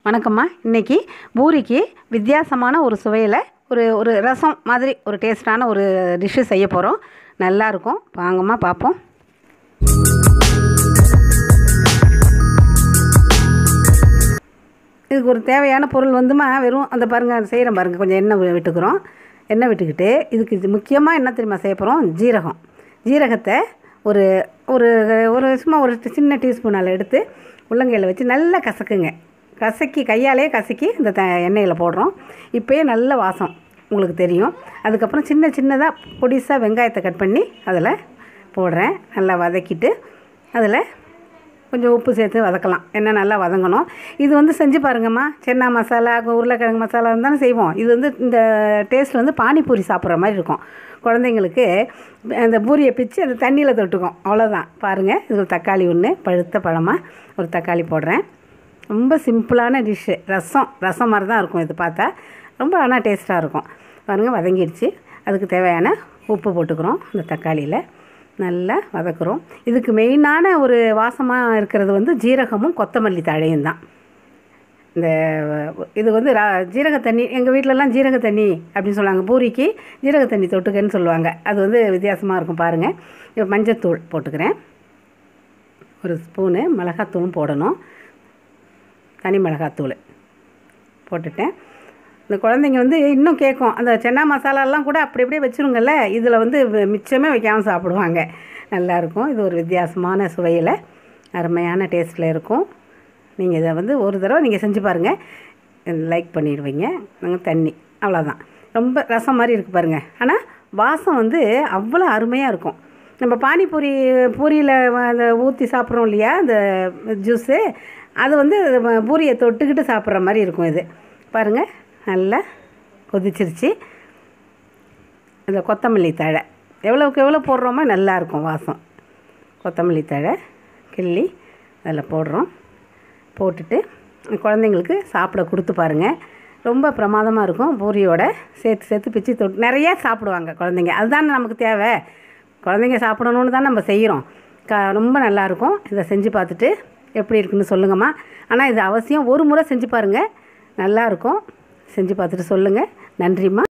வணக்கம்மா இன்றைக்கி பூரிக்கு வித்தியாசமான ஒரு சுவையில் ஒரு ஒரு ரசம் மாதிரி ஒரு டேஸ்டான ஒரு டிஷ்ஷு செய்ய போகிறோம் நல்லாயிருக்கும் வாங்கம்மா பார்ப்போம் இதுக்கு ஒரு தேவையான பொருள் வந்துமா வெறும் அந்த பாருங்கள் செய்கிறேன் பாருங்கள் கொஞ்சம் எண்ணெய் வி- விட்டுக்கிறோம் எண்ணெய் விட்டுக்கிட்டு இதுக்கு இது முக்கியமாக என்ன தெரியுமா செய்ய போகிறோம் ஜீரகம் ஜீரகத்தை ஒரு ஒரு ஒரு சும்மா ஒரு சின்ன டீஸ்பூனால் எடுத்து உள்ளங்கையில் வச்சு நல்லா கசக்குங்க கசக்கி கையாலே கசக்கி இந்த த எண்ணெயில் போடுறோம் இப்போயே நல்ல வாசம் உங்களுக்கு தெரியும் அதுக்கப்புறம் சின்ன சின்னதாக பொடிசாக வெங்காயத்தை கட் பண்ணி அதில் போடுறேன் நல்லா வதக்கிட்டு அதில் கொஞ்சம் உப்பு சேர்த்து வதக்கலாம் எண்ணெய் நல்லா வதங்கணும் இது வந்து செஞ்சு பாருங்கம்மா சென்னா மசாலா கு- உருளைக்கிழங்கு மசாலா தானே செய்வோம் இது வந்து இந்த டேஸ்ட் வந்து பானிபூரி சாப்பிட்ற மாதிரி இருக்கும் குழந்தைங்களுக்கு அந்த பூரியை பிச்சு அந்த தண்ணியில் தொட்டுக்கும் அவ்வளோதான் பாருங்கள் இது ஒரு தக்காளி ஒன்று பழுத்த பழமாக ஒரு தக்காளி போடுறேன் ரொம்ப சிம்பிளான டிஷ்ஷு ரசம் ரசம் மாதிரி தான் இருக்கும் இது பார்த்தா ரொம்ப ஆனால் டேஸ்ட்டாக இருக்கும் பாருங்கள் வதங்கிடுச்சு அதுக்கு தேவையான உப்பு போட்டுக்கிறோம் இந்த தக்காளியில் நல்லா வதக்குறோம் இதுக்கு மெயினான ஒரு வாசமாக இருக்கிறது வந்து ஜீரகமும் கொத்தமல்லி தழையும் தான் இந்த இது வந்து ரா ஜீரக தண்ணி எங்கள் வீட்டிலலாம் ஜீரக தண்ணி அப்படின்னு சொல்லுவாங்க பூரிக்கு ஜீரக தண்ணி தொட்டுக்கன்னு சொல்லுவாங்க அது வந்து வித்தியாசமாக இருக்கும் பாருங்கள் இப்போ மஞ்சத்தூள் போட்டுக்கிறேன் ஒரு ஸ்பூனு மிளகாத்தூளும் போடணும் தனி மிளகாத்தூள் போட்டுட்டேன் இந்த குழந்தைங்க வந்து இன்னும் கேட்கும் அந்த சென்னா மசாலாலாம் கூட அப்படி அப்படியே வச்சுருங்கல்ல இதில் வந்து வ- மிச்சமே வைக்காமல் சாப்பிடுவாங்க நல்லாயிருக்கும் இது ஒரு வித்தியாசமான சுவையில் அருமையான டேஸ்ட்டில் இருக்கும் நீங்கள் இதை வந்து ஒரு தடவை நீங்கள் செஞ்சு பாருங்கள் லைக் பண்ணிடுவீங்க நாங்கள் தண்ணி அவ்வளோதான் ரொம்ப ரசம் மாதிரி இருக்குது பாருங்கள் ஆனால் வாசம் வந்து அவ்வளோ அருமையாக இருக்கும் நம்ம பானிபூரி பூரியில் அந்த ஊற்றி சாப்பிட்றோம் இல்லையா அந்த ஜூஸு அது வந்து வ- பூரியை தொட்டுக்கிட்டு சாப்பிட்ற மாதிரி இருக்கும் இது பாருங்கள் நல்லா கொதிச்சிருச்சு இந்த கொத்தமல்லி தழை எவ்வளோக்கு எவ்வளோ போடுறோமோ நல்லா இருக்கும் வாசம் கொத்தமல்லி தழை கிள்ளி அதில் போடுறோம் போட்டுட்டு குழந்தைங்களுக்கு சாப்பிட கொடுத்து பாருங்கள் ரொம்ப பிரமாதமாக இருக்கும் பூரியோட சேர்த்து சேர்த்து பிச்சு தொட்டு நிறையா சாப்பிடுவாங்க குழந்தைங்க அதுதான் நமக்கு தேவை குழந்தைங்க சாப்பிடணுன்னு தான் நம்ம செய்கிறோம் க ரொம்ப நல்லாயிருக்கும் இதை செஞ்சு பார்த்துட்டு எப்படி இருக்குன்னு சொல்லுங்கம்மா ஆனால் இது அவசியம் ஒரு முறை செஞ்சு பாருங்கள் நல்லாயிருக்கும் செஞ்சு பார்த்துட்டு சொல்லுங்கள் நன்றிம்மா